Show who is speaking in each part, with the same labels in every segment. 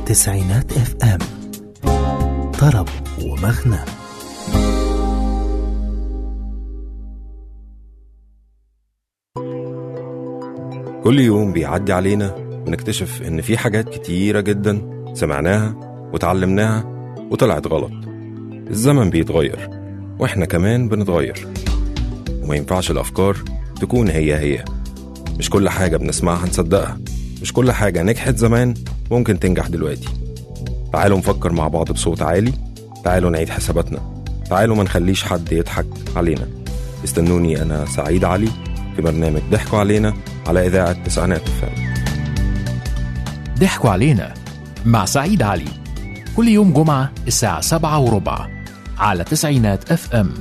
Speaker 1: تسعينات اف ام طرب ومغنى
Speaker 2: كل يوم بيعدي علينا بنكتشف إن في حاجات كتيرة جدا سمعناها وتعلمناها وطلعت غلط الزمن بيتغير وإحنا كمان بنتغير وما ينفعش الأفكار تكون هي هي مش كل حاجة بنسمعها نصدقها مش كل حاجة نجحت زمان ممكن تنجح دلوقتي تعالوا نفكر مع بعض بصوت عالي تعالوا نعيد حساباتنا تعالوا ما نخليش حد يضحك علينا استنوني أنا سعيد علي في برنامج ضحكوا علينا على إذاعة تسعينات الفام
Speaker 3: ضحكوا علينا مع سعيد علي كل يوم جمعة الساعة سبعة وربع على تسعينات اف ام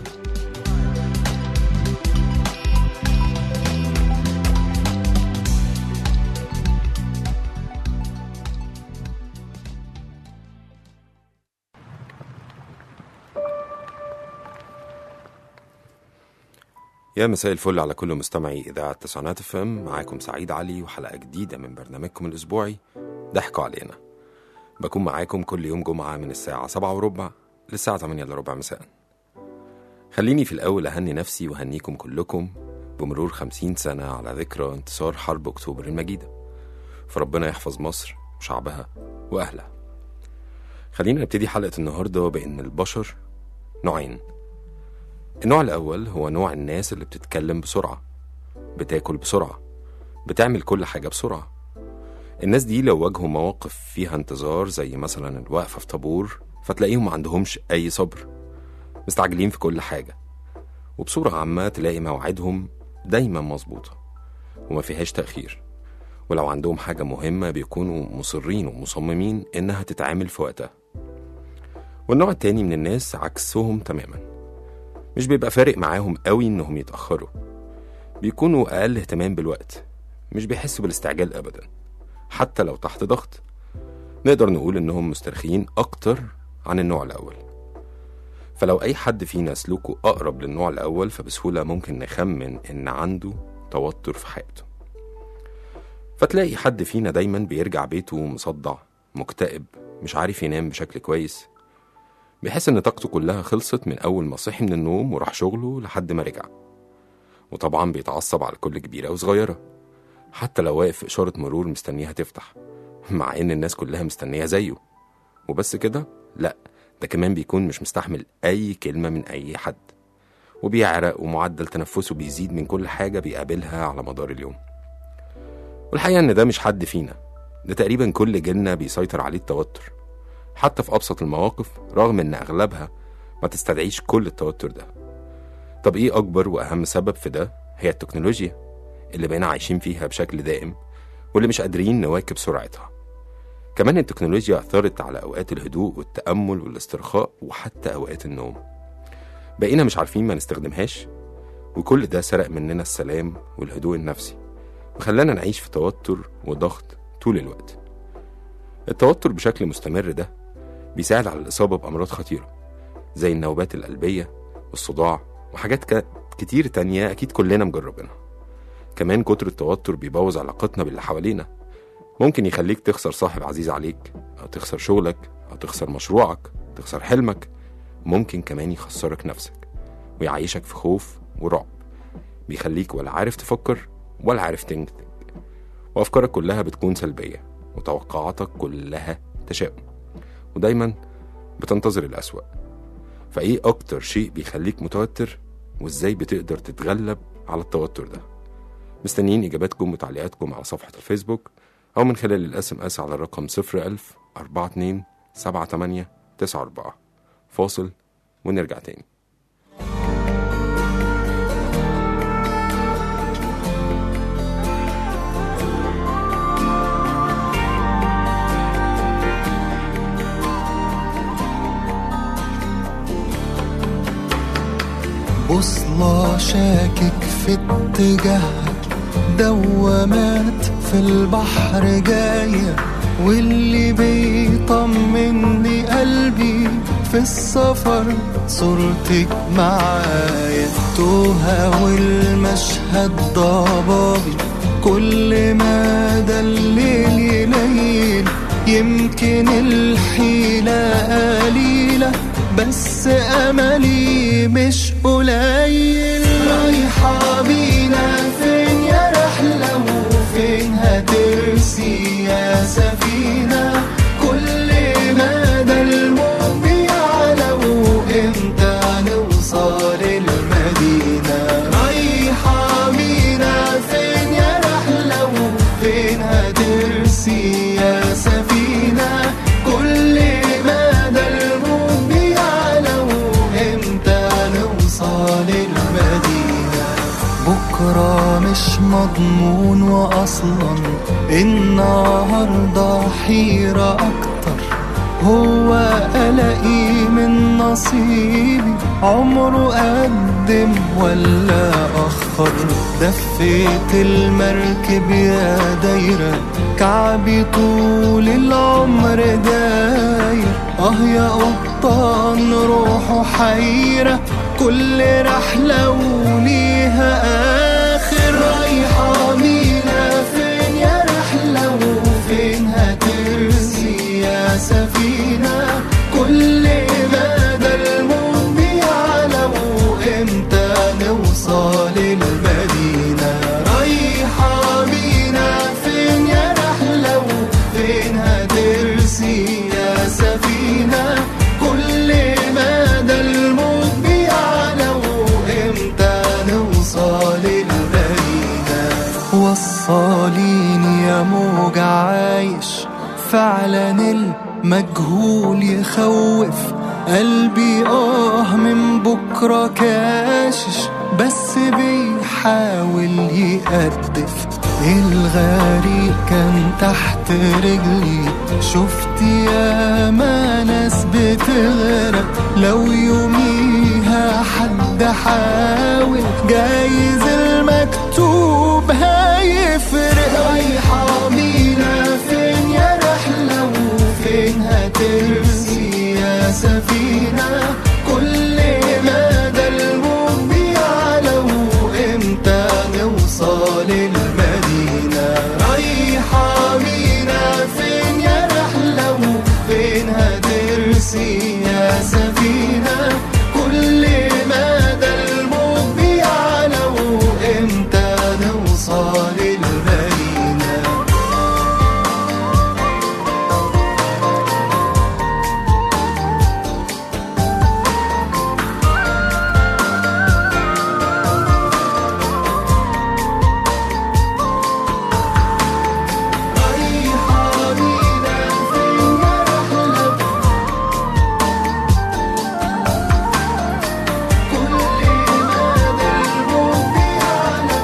Speaker 2: يا مساء الفل على كل مستمعي إذاعة تسعينات فم معاكم سعيد علي وحلقة جديدة من برنامجكم الأسبوعي ضحكوا علينا بكون معاكم كل يوم جمعة من الساعة سبعة وربع للساعة 8 إلا ربع مساء خليني في الأول أهني نفسي وأهنيكم كلكم بمرور خمسين سنة على ذكرى انتصار حرب أكتوبر المجيدة فربنا يحفظ مصر وشعبها وأهلها خلينا نبتدي حلقة النهاردة بأن البشر نوعين النوع الأول هو نوع الناس اللي بتتكلم بسرعة بتاكل بسرعة بتعمل كل حاجة بسرعة الناس دي لو واجهوا مواقف فيها انتظار زي مثلا الوقفة في طابور فتلاقيهم ما عندهمش أي صبر مستعجلين في كل حاجة وبصورة عامة تلاقي مواعيدهم دايما مظبوطة وما فيهاش تأخير ولو عندهم حاجة مهمة بيكونوا مصرين ومصممين إنها تتعامل في وقتها والنوع التاني من الناس عكسهم تماما مش بيبقى فارق معاهم قوي إنهم يتأخروا بيكونوا أقل اهتمام بالوقت مش بيحسوا بالاستعجال أبدا حتى لو تحت ضغط نقدر نقول إنهم مسترخيين أكتر عن النوع الأول فلو أي حد فينا سلوكه أقرب للنوع الأول فبسهولة ممكن نخمن إن عنده توتر في حياته فتلاقي حد فينا دايما بيرجع بيته مصدع مكتئب مش عارف ينام بشكل كويس بيحس إن طاقته كلها خلصت من أول ما صحي من النوم وراح شغله لحد ما رجع وطبعا بيتعصب على كل كبيرة وصغيرة حتى لو واقف في إشارة مرور مستنيها تفتح مع إن الناس كلها مستنية زيه وبس كده لأ ده كمان بيكون مش مستحمل أي كلمة من أي حد وبيعرق ومعدل تنفسه بيزيد من كل حاجة بيقابلها على مدار اليوم والحقيقة إن ده مش حد فينا ده تقريبا كل جيلنا بيسيطر عليه التوتر حتى في أبسط المواقف رغم إن أغلبها ما تستدعيش كل التوتر ده طب إيه أكبر وأهم سبب في ده هي التكنولوجيا اللي بقينا عايشين فيها بشكل دائم واللي مش قادرين نواكب سرعتها كمان التكنولوجيا أثرت على أوقات الهدوء والتأمل والاسترخاء وحتى أوقات النوم بقينا مش عارفين ما نستخدمهاش وكل ده سرق مننا السلام والهدوء النفسي وخلانا نعيش في توتر وضغط طول الوقت التوتر بشكل مستمر ده بيساعد على الإصابة بأمراض خطيرة زي النوبات القلبية والصداع وحاجات ك- كتير تانية أكيد كلنا مجربينها كمان كتر التوتر بيبوظ علاقتنا باللي حوالينا ممكن يخليك تخسر صاحب عزيز عليك أو تخسر شغلك أو تخسر مشروعك تخسر حلمك ممكن كمان يخسرك نفسك ويعيشك في خوف ورعب بيخليك ولا عارف تفكر ولا عارف تنتج وأفكارك كلها بتكون سلبية وتوقعاتك كلها تشاؤم ودايما بتنتظر الأسوأ فإيه أكتر شيء بيخليك متوتر وإزاي بتقدر تتغلب على التوتر ده مستنيين إجاباتكم وتعليقاتكم على صفحة الفيسبوك أو من خلال الاس ام اس على الرقم 01000 42 78 94 فاصل ونرجع تاني
Speaker 4: بوصلة شاكك في اتجاهك دوامات في البحر جاية واللي بيطمني قلبي في السفر صورتك معايا توها والمشهد ضبابي كل ما ده الليل يليل يمكن الحيلة قليلة بس أملي مش قليل رايحة بينا فين يا رحلة وفين هترسي يا سفينة كل مدى الموج بيعلى وامتى نوصل المدينة رايحة بينا فين يا رحلة وفين هترسي يا سفينة كل مدى الموج بيعلى وامتى نوصل المدينة بكرة مش مضمون وأصلا النهاردة حيرة أكتر هو قلقي من نصيبي عمره قدم ولا أخر دفيت المركب يا دايرة كعبي طول العمر داير اه يا قبطان روحه حيرة كل رحلة وليها آخر رايحة مينا فين يا رحلة وفين هترسي يا سفينة كل مدى الموج بيعلى وامتى نوصل المدينة رايحة بينا فين يا رحلة وفين هترسي يا سفينة كل مدى الموج بيعلى وامتى نوصل المدينة وصليني يا موج عايش فعلا المجهول يخوف قلبي اه من بكرة كاشش بس بيحاول يقدف الغريق كان تحت رجلي شفت يا ما ناس بتغرق لو يوميها حد حاول جايز المكتوب هيفرق رايحة بينا فين يا رحلة وفين هترسي يا سفينة كل مدى الموج بيعلى وامتى نوصل المدينة رايحة بينا فين يا رحلة وفين هترسي يا سفينة كل مدى الموج بيعلى وامتى نوصل المدينة رايحة بينا فين يا رحلة كل مدى الموج بيعلى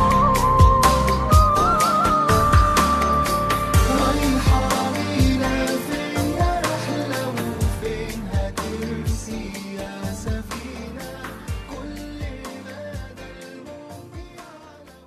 Speaker 4: رايحة بينا فين يا رحلة وفين هترسي يا سفينة كل مدى الموج بيعلى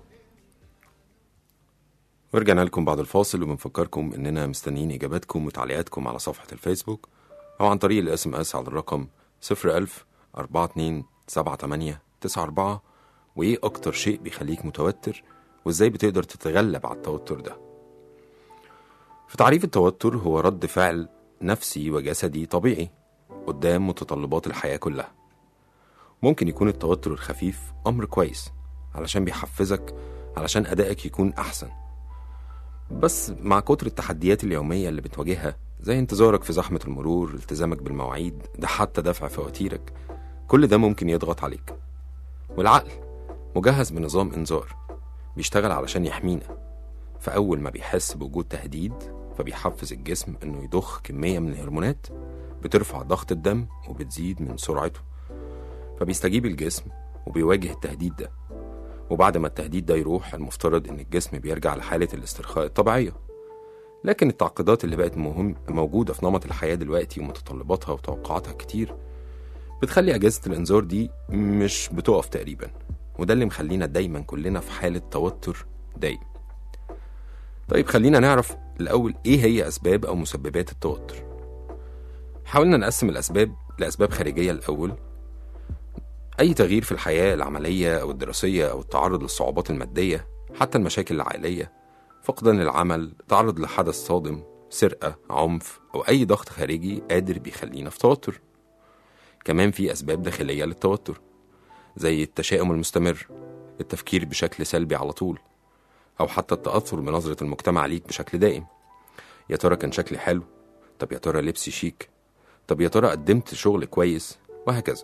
Speaker 2: ورجعنا لكم بعد الفاصل وبنفكركم اننا مستنيين اجاباتكم وتعليقاتكم على صفحة الفيسبوك او عن طريق الاس ام اس على الرقم 01000 42 78 94 وايه اكتر شيء بيخليك متوتر وازاي بتقدر تتغلب على التوتر ده في تعريف التوتر هو رد فعل نفسي وجسدي طبيعي قدام متطلبات الحياة كلها ممكن يكون التوتر الخفيف أمر كويس علشان بيحفزك علشان أدائك يكون أحسن بس مع كتر التحديات اليومية اللي بتواجهها زي انتظارك في زحمة المرور التزامك بالمواعيد ده حتى دفع فواتيرك كل ده ممكن يضغط عليك والعقل مجهز بنظام إنذار بيشتغل علشان يحمينا فأول ما بيحس بوجود تهديد فبيحفز الجسم إنه يضخ كمية من الهرمونات بترفع ضغط الدم وبتزيد من سرعته فبيستجيب الجسم وبيواجه التهديد ده وبعد ما التهديد ده يروح المفترض إن الجسم بيرجع لحالة الاسترخاء الطبيعية لكن التعقيدات اللي بقت مهم موجودة في نمط الحياة دلوقتي ومتطلباتها وتوقعاتها كتير بتخلي أجهزة الإنذار دي مش بتقف تقريبا وده اللي مخلينا دايما كلنا في حالة توتر دايم طيب خلينا نعرف الأول إيه هي أسباب أو مسببات التوتر حاولنا نقسم الأسباب لأسباب خارجية الأول أي تغيير في الحياة العملية أو الدراسية أو التعرض للصعوبات المادية حتى المشاكل العائلية فقدان العمل تعرض لحدث صادم سرقة عنف أو أي ضغط خارجي قادر بيخلينا في توتر كمان في أسباب داخلية للتوتر زي التشاؤم المستمر التفكير بشكل سلبي على طول أو حتى التأثر بنظرة المجتمع ليك بشكل دائم يا ترى كان شكلي حلو طب يا ترى لبسي شيك طب يا ترى قدمت شغل كويس وهكذا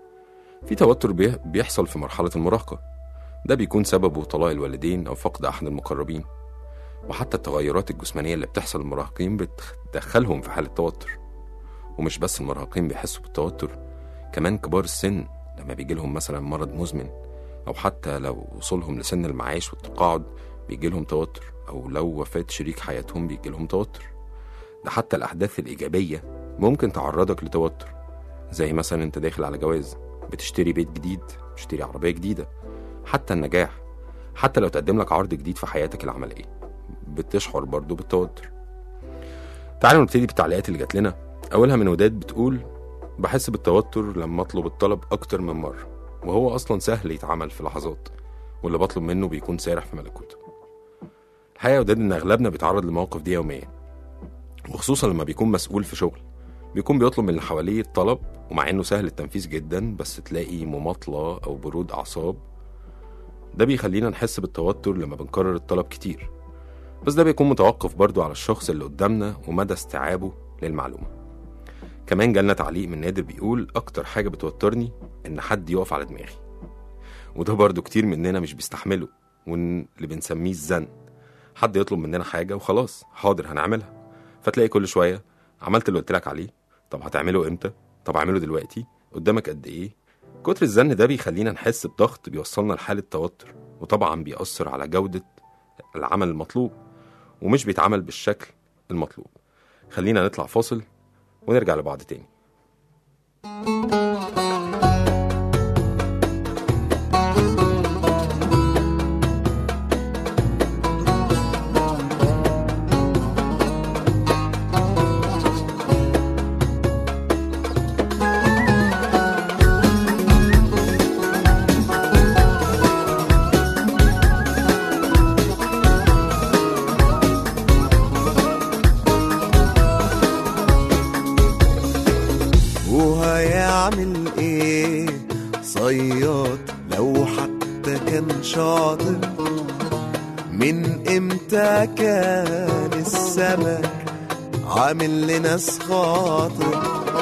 Speaker 2: في توتر بي- بيحصل في مرحلة المراهقة ده بيكون سببه طلاق الوالدين أو فقد أحد المقربين وحتى التغيرات الجسمانية اللي بتحصل للمراهقين بتدخلهم في حالة توتر ومش بس المراهقين بيحسوا بالتوتر كمان كبار السن لما بيجي لهم مثلا مرض مزمن أو حتى لو وصولهم لسن المعاش والتقاعد بيجي لهم توتر أو لو وفاة شريك حياتهم بيجي لهم توتر ده حتى الأحداث الإيجابية ممكن تعرضك لتوتر زي مثلا أنت داخل على جواز بتشتري بيت جديد بتشتري عربية جديدة حتى النجاح حتى لو تقدم لك عرض جديد في حياتك العملية بتشعر برضو بالتوتر تعالوا نبتدي بالتعليقات اللي جات لنا أولها من وداد بتقول بحس بالتوتر لما أطلب الطلب أكتر من مرة وهو أصلا سهل يتعمل في لحظات واللي بطلب منه بيكون سارح في ملكوته الحقيقة يا وداد إن أغلبنا بيتعرض للمواقف دي يوميا وخصوصا لما بيكون مسؤول في شغل بيكون بيطلب من اللي حواليه الطلب ومع إنه سهل التنفيذ جدا بس تلاقي مماطلة أو برود أعصاب ده بيخلينا نحس بالتوتر لما بنكرر الطلب كتير بس ده بيكون متوقف برضو على الشخص اللي قدامنا ومدى استيعابه للمعلومة كمان جالنا تعليق من نادر بيقول أكتر حاجة بتوترني إن حد يقف على دماغي وده برضو كتير مننا مش بيستحمله واللي بنسميه الزن حد يطلب مننا حاجة وخلاص حاضر هنعملها فتلاقي كل شوية عملت اللي قلت لك عليه طب هتعمله امتى طب اعمله دلوقتي قدامك قد ايه كتر الزن ده بيخلينا نحس بضغط بيوصلنا لحالة توتر وطبعا بيأثر على جودة العمل المطلوب ومش بيتعمل بالشكل المطلوب خلينا نطلع فاصل ونرجع لبعض تاني
Speaker 5: وهيعمل ايه صياد لو حتى كان شاطر من امتى كان السمك عامل لناس خاطر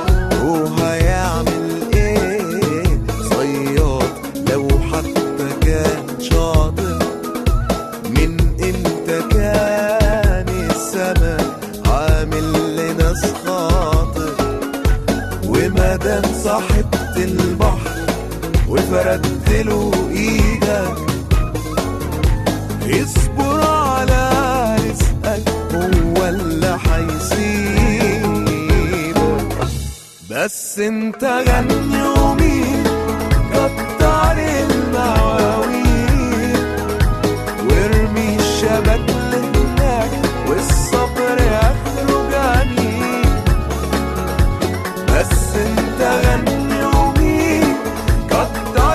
Speaker 5: وهيعمل ايه صياد لو حتى كان شاطر من امتى كان السمك عامل لناس خاطر ومادام صاحبت البحر وفردت له ايدك اصبر على رزقك هو اللي هيسيبك بس انت غني ومين كتر المواويل وارمي الشبك لهناك والصبر اخره جميل بس انت غني ومين كتر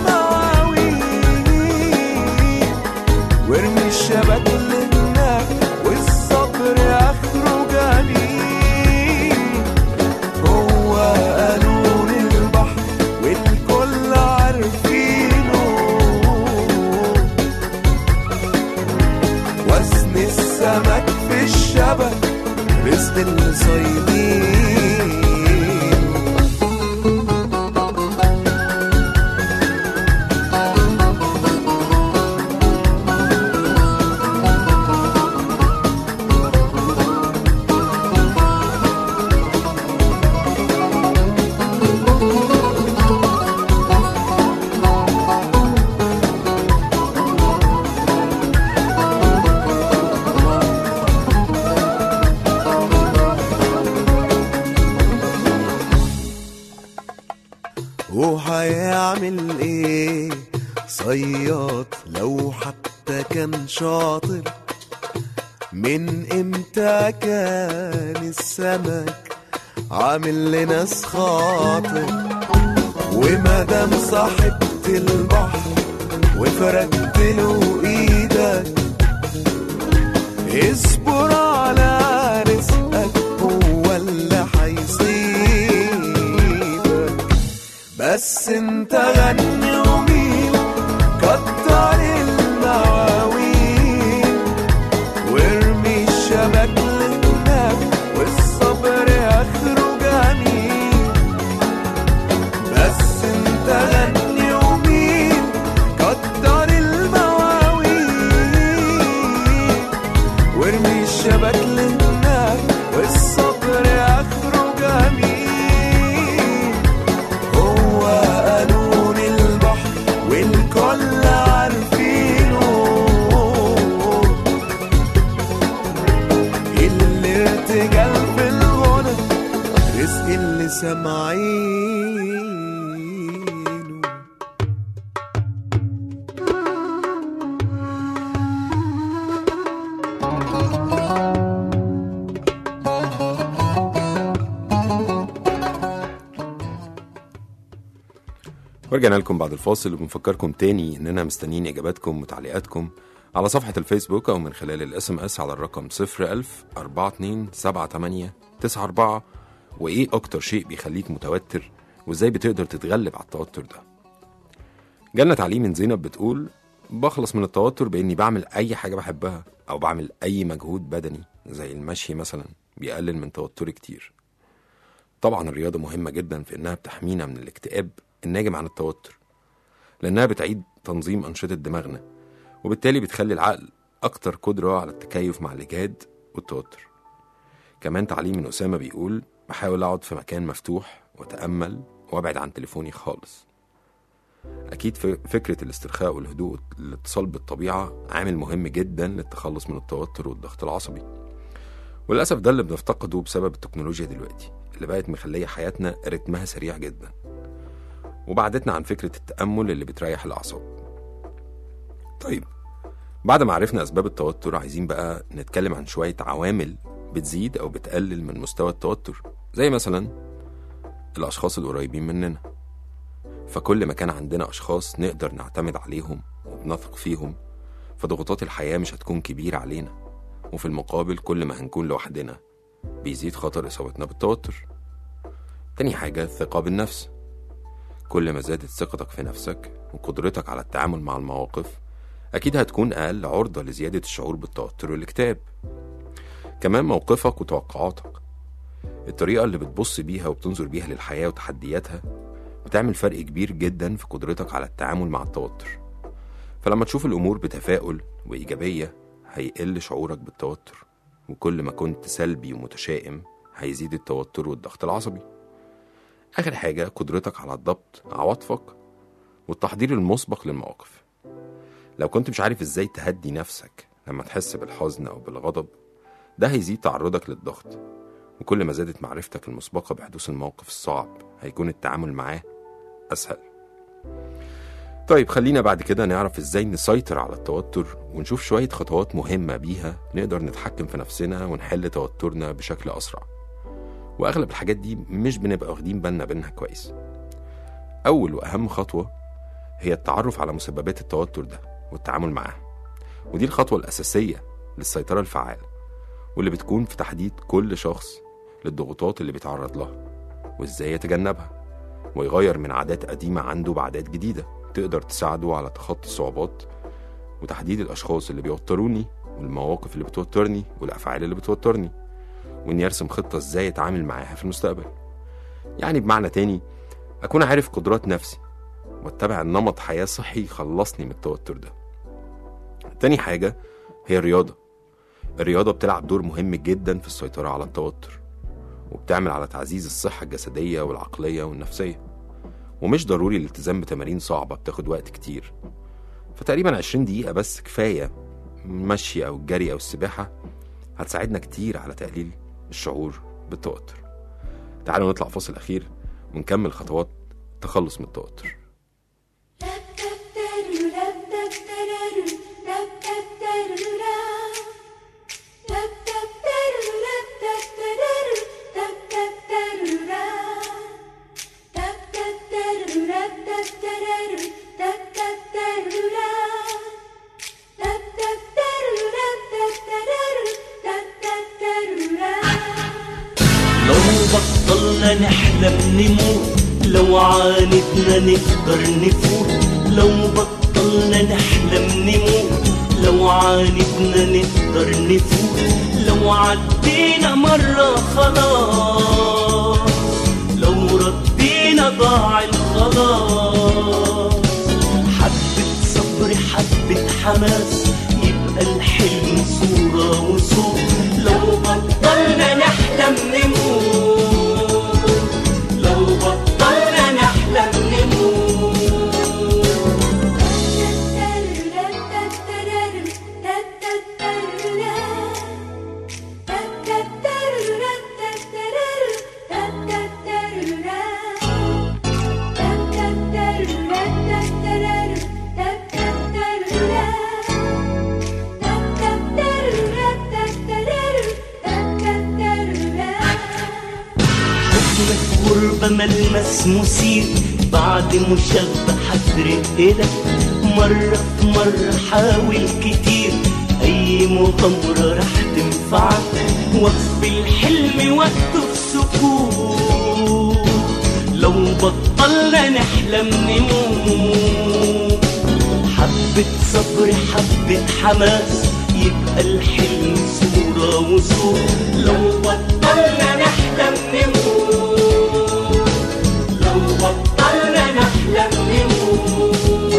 Speaker 5: المواويل وارمي الشبك اللي هناك والصبر اخره جميل هو قانون البحر والكل عارفينه وزن السمك في الشبك رزق الصيادين وهيعمل ايه صياد لو حتى كان شاطر من امتى كان السمك عامل لناس خاطر ومادام صاحبت البحر وفردت له ايدك اصبر على الشبك لهناك والصبر اخره جميل بس انت غني ومين كتر المواويل وارمي الشبك لهناك والصبر اخره جميل هو قانون البحر والكل عارفينه الارتجال في الغنى رزق اللي سامعينه
Speaker 2: ورجعنا لكم بعد الفاصل وبنفكركم تاني اننا مستنيين اجاباتكم وتعليقاتكم على صفحة الفيسبوك او من خلال الاس ام اس على الرقم 01000 4278 94 وايه اكتر شيء بيخليك متوتر وازاي بتقدر تتغلب على التوتر ده جالنا تعليق من زينب بتقول بخلص من التوتر باني بعمل اي حاجة بحبها او بعمل اي مجهود بدني زي المشي مثلا بيقلل من توتري كتير طبعا الرياضة مهمة جدا في إنها بتحمينا من الاكتئاب الناجم عن التوتر لأنها بتعيد تنظيم أنشطة دماغنا وبالتالي بتخلي العقل أكتر قدرة على التكيف مع الإجهاد والتوتر كمان تعليم من أسامة بيقول بحاول أقعد في مكان مفتوح وأتأمل وأبعد عن تليفوني خالص أكيد ف- فكرة الاسترخاء والهدوء والاتصال بالطبيعة عامل مهم جدا للتخلص من التوتر والضغط العصبي وللأسف ده اللي بنفتقده بسبب التكنولوجيا دلوقتي اللي بقت مخلية حياتنا رتمها سريع جدا وبعدتنا عن فكرة التأمل اللي بتريح الأعصاب طيب بعد ما عرفنا أسباب التوتر عايزين بقى نتكلم عن شوية عوامل بتزيد أو بتقلل من مستوى التوتر زي مثلا الأشخاص القريبين مننا فكل ما كان عندنا أشخاص نقدر نعتمد عليهم وبنثق فيهم فضغوطات الحياة مش هتكون كبيرة علينا وفي المقابل كل ما هنكون لوحدنا بيزيد خطر إصابتنا بالتوتر تاني حاجة الثقة بالنفس كل ما زادت ثقتك في نفسك وقدرتك على التعامل مع المواقف أكيد هتكون أقل عرضة لزيادة الشعور بالتوتر والاكتئاب كمان موقفك وتوقعاتك الطريقة اللي بتبص بيها وبتنظر بيها للحياة وتحدياتها بتعمل فرق كبير جدا في قدرتك على التعامل مع التوتر فلما تشوف الأمور بتفاؤل وإيجابية هيقل شعورك بالتوتر وكل ما كنت سلبي ومتشائم هيزيد التوتر والضغط العصبي آخر حاجة قدرتك على الضبط عواطفك والتحضير المسبق للمواقف لو كنت مش عارف ازاي تهدي نفسك لما تحس بالحزن أو بالغضب ده هيزيد تعرضك للضغط وكل ما زادت معرفتك المسبقة بحدوث الموقف الصعب هيكون التعامل معاه أسهل طيب خلينا بعد كده نعرف ازاي نسيطر على التوتر ونشوف شوية خطوات مهمة بيها نقدر نتحكم في نفسنا ونحل توترنا بشكل أسرع وأغلب الحاجات دي مش بنبقى واخدين بالنا منها كويس أول وأهم خطوة هي التعرف على مسببات التوتر ده والتعامل معاها ودي الخطوة الأساسية للسيطرة الفعالة واللي بتكون في تحديد كل شخص للضغوطات اللي بيتعرض لها وازاي يتجنبها ويغير من عادات قديمة عنده بعادات جديدة تقدر تساعده على تخطي الصعوبات وتحديد الأشخاص اللي بيوتروني والمواقف اللي بتوترني والأفعال اللي بتوترني وإني أرسم خطة إزاي أتعامل معاها في المستقبل يعني بمعنى تاني أكون عارف قدرات نفسي واتبع نمط حياة صحي يخلصني من التوتر ده تاني حاجة هي الرياضة الرياضة بتلعب دور مهم جدا في السيطرة على التوتر وبتعمل على تعزيز الصحة الجسدية والعقلية والنفسية ومش ضروري الالتزام بتمارين صعبة بتاخد وقت كتير فتقريبا 20 دقيقة بس كفاية المشي أو الجري أو السباحة هتساعدنا كتير على تقليل الشعور بالتوتر تعالوا نطلع فاصل أخير ونكمل خطوات التخلص من التوتر
Speaker 6: لو بطلنا نحلم نموت لو عاندنا نقدر نفوت لو بطلنا نحلم نموت لو عاندنا نقدر نفوت لو عدينا مرة خلاص لو ردينا ضاع الخلاص حبة صبر حبة حماس يبقى الحلم صورة وصوت لو بطلنا نحلم نموت لو بطلنا نحلم نموت حضنك غربة ملمس مثير بعد مشبع رقلك مرة في مرة حاول كتير أي مغامرة رح تنفعك وقف الحلم وقته في سكوت لو بطلنا نحلم نموت حبة صبر حبة حماس يبقى الحلم صورة وصور لو بطلنا نحلم نموت لو بطلنا نحلم نموت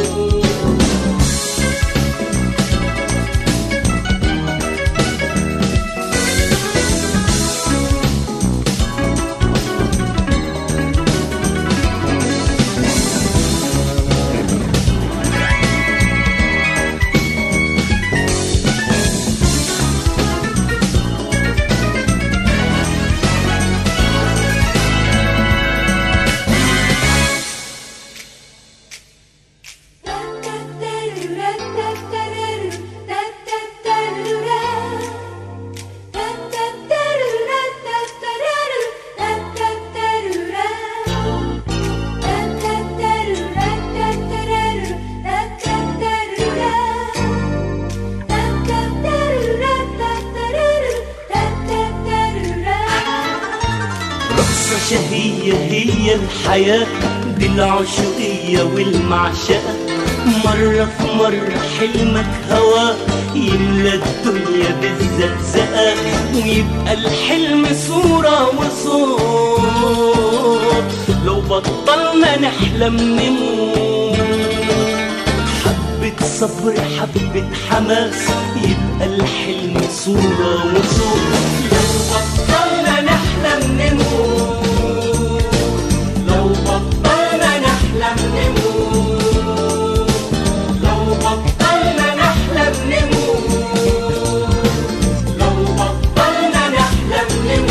Speaker 6: رقصة شهية هي الحياة دي العشقية والمعشقة مرة في مرة حلمك هوا يملى الدنيا بالزقزقة ويبقى الحلم صورة وصوت لو بطلنا نحلم نموت حبة صبر حبة حماس يبقى الحلم صورة وصوت لو بطلنا نحلم نموت لو بطلنا نحلم نموت لو بطلنا نحلم نموت لو بطلنا نحلم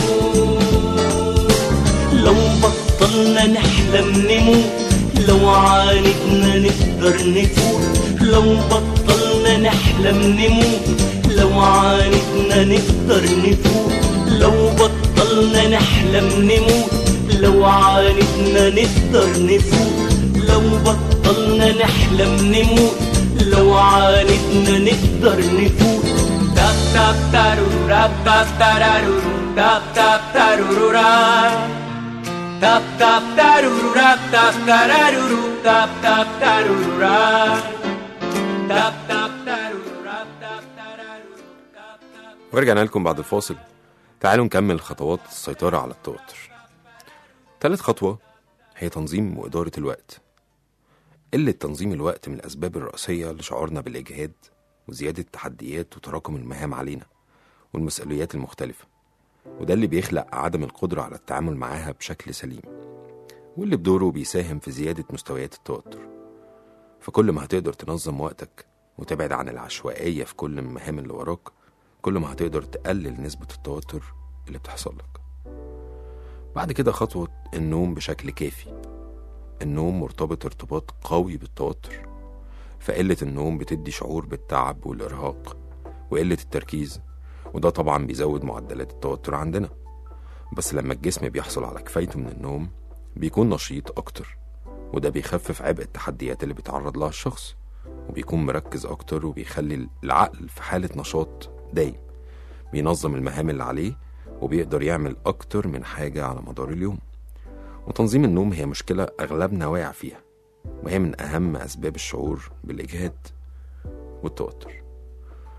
Speaker 6: نموت لو بطلنا نحلم نموت لو عاندنا نقدر نفوت لو بطلنا نحلم نموت لو عاندنا نقدر نفوت لو بطلنا نحلم نموت لو عاندنا نقدر نفوت لو بطلنا نحلم نموت لو عاندنا نقدر نفوت تاب تاب تارورو راب تاب تارارورو تاب تاب تارورو راب Tap tap taruru rap tap tararuru tap tap taruru rap tap tap taruru rap tap tararuru tap tap
Speaker 2: ورجعنا لكم بعد الفاصل تعالوا نكمل خطوات السيطرة على التوتر تالت خطوة هي تنظيم وإدارة الوقت قلة تنظيم الوقت من الأسباب الرئيسية لشعورنا بالإجهاد وزيادة التحديات وتراكم المهام علينا والمسؤوليات المختلفة وده اللي بيخلق عدم القدرة على التعامل معاها بشكل سليم واللي بدوره بيساهم في زيادة مستويات التوتر فكل ما هتقدر تنظم وقتك وتبعد عن العشوائية في كل المهام اللي وراك كل ما هتقدر تقلل نسبة التوتر اللي بتحصل لك بعد كده خطوة النوم بشكل كافي النوم مرتبط ارتباط قوي بالتوتر فقلة النوم بتدي شعور بالتعب والإرهاق وقلة التركيز وده طبعا بيزود معدلات التوتر عندنا بس لما الجسم بيحصل على كفايته من النوم بيكون نشيط أكتر وده بيخفف عبء التحديات اللي بيتعرض لها الشخص وبيكون مركز أكتر وبيخلي العقل في حالة نشاط دايم بينظم المهام اللي عليه وبيقدر يعمل أكتر من حاجة على مدار اليوم وتنظيم النوم هي مشكلة أغلبنا واقع فيها وهي من أهم أسباب الشعور بالإجهاد والتوتر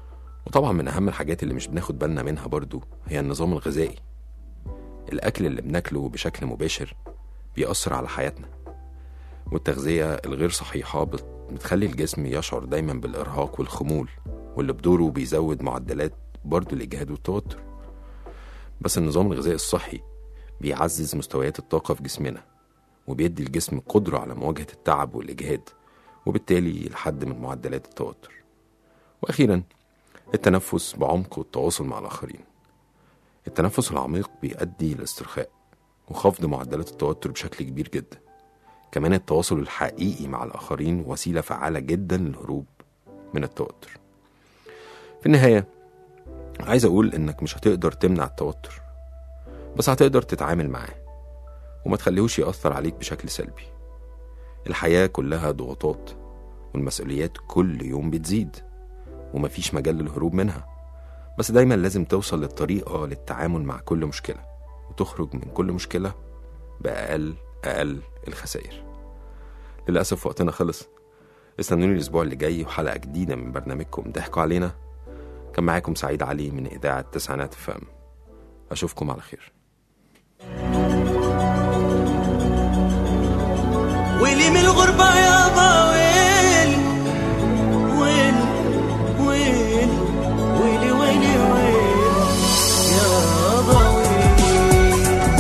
Speaker 2: وطبعا من أهم الحاجات اللي مش بناخد بالنا منها برضو هي النظام الغذائي الأكل اللي بناكله بشكل مباشر بيأثر على حياتنا والتغذية الغير صحيحة بت- بتخلي الجسم يشعر دايما بالإرهاق والخمول واللي بدوره بيزود معدلات برضو الإجهاد والتوتر بس النظام الغذائي الصحي بيعزز مستويات الطاقة في جسمنا وبيدي الجسم قدرة على مواجهة التعب والإجهاد وبالتالي الحد من معدلات التوتر وأخيرا التنفس بعمق والتواصل مع الآخرين التنفس العميق بيؤدي لاسترخاء وخفض معدلات التوتر بشكل كبير جدا كمان التواصل الحقيقي مع الآخرين وسيلة فعالة جدا للهروب من التوتر في النهاية عايز أقول إنك مش هتقدر تمنع التوتر بس هتقدر تتعامل معاه وما تخليهوش يأثر عليك بشكل سلبي الحياة كلها ضغوطات والمسؤوليات كل يوم بتزيد ومفيش مجال للهروب منها بس دايما لازم توصل للطريقة للتعامل مع كل مشكلة وتخرج من كل مشكلة بأقل أقل الخسائر للأسف وقتنا خلص استنوني الأسبوع اللي جاي وحلقة جديدة من برنامجكم ضحكوا علينا كان معاكم سعيد علي من إذاعة تسعينات فام أشوفكم على خير
Speaker 6: ويلي من الغربة يابا ويلي ويلي ويلي ويلي ويلي ويلي يابا ويلي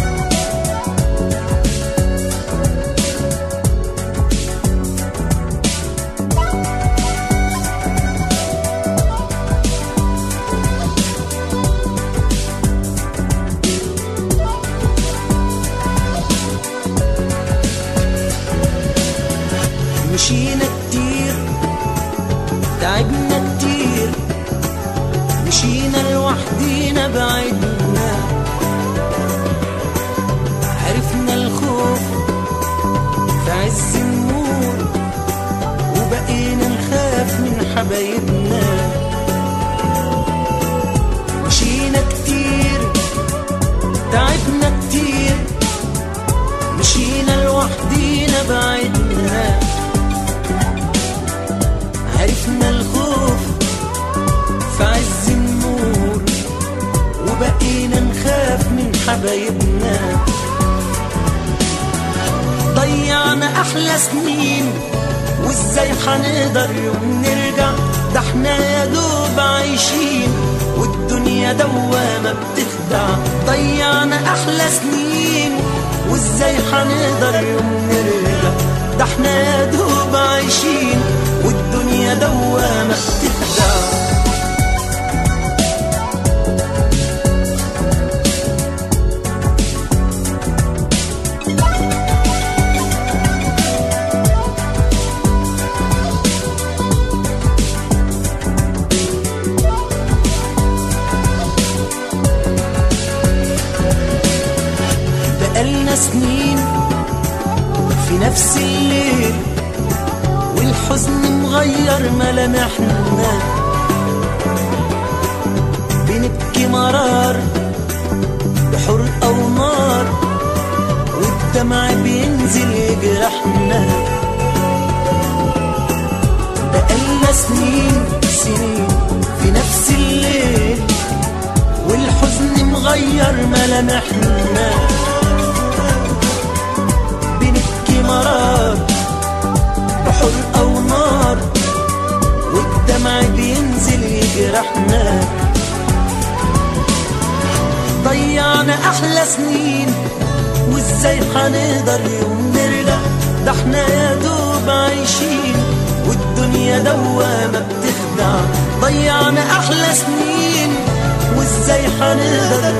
Speaker 6: مشينا كتير تعبنا كتير مشينا لوحدينا بعدنا عرفنا الخوف في عز النور وبقينا نخاف من حبايبنا مشينا كتير تعبنا كتير مشينا لوحدينا بعدنا عرفنا الخوف في عز النور وبقينا نخاف من حبايبنا ضيعنا احلى سنين وازاي هنقدر يوم نرجع ده احنا يا دوب عايشين والدنيا دوامة بتخدع ضيعنا احلى سنين وازاي هنقدر يوم نرجع ده احنا يا دوب عايشين والدنيا دوامة بتخدع بقالنا سنين في نفس الليل والحزن مغير ملامحنا بنبكي مرار بحرقة ونار والدمع بينزل يجرحنا بقالنا سنين سنين في نفس الليل والحزن مغير ملامحنا بنبكي مرار بحرقة ونار والدمع بينزل يجرحنا ضيعنا أحلى سنين وازاي هنقدر يوم نرجع ده احنا يا دوب عايشين والدنيا دوامة بتخدع ضيعنا أحلى سنين وازاي هنقدر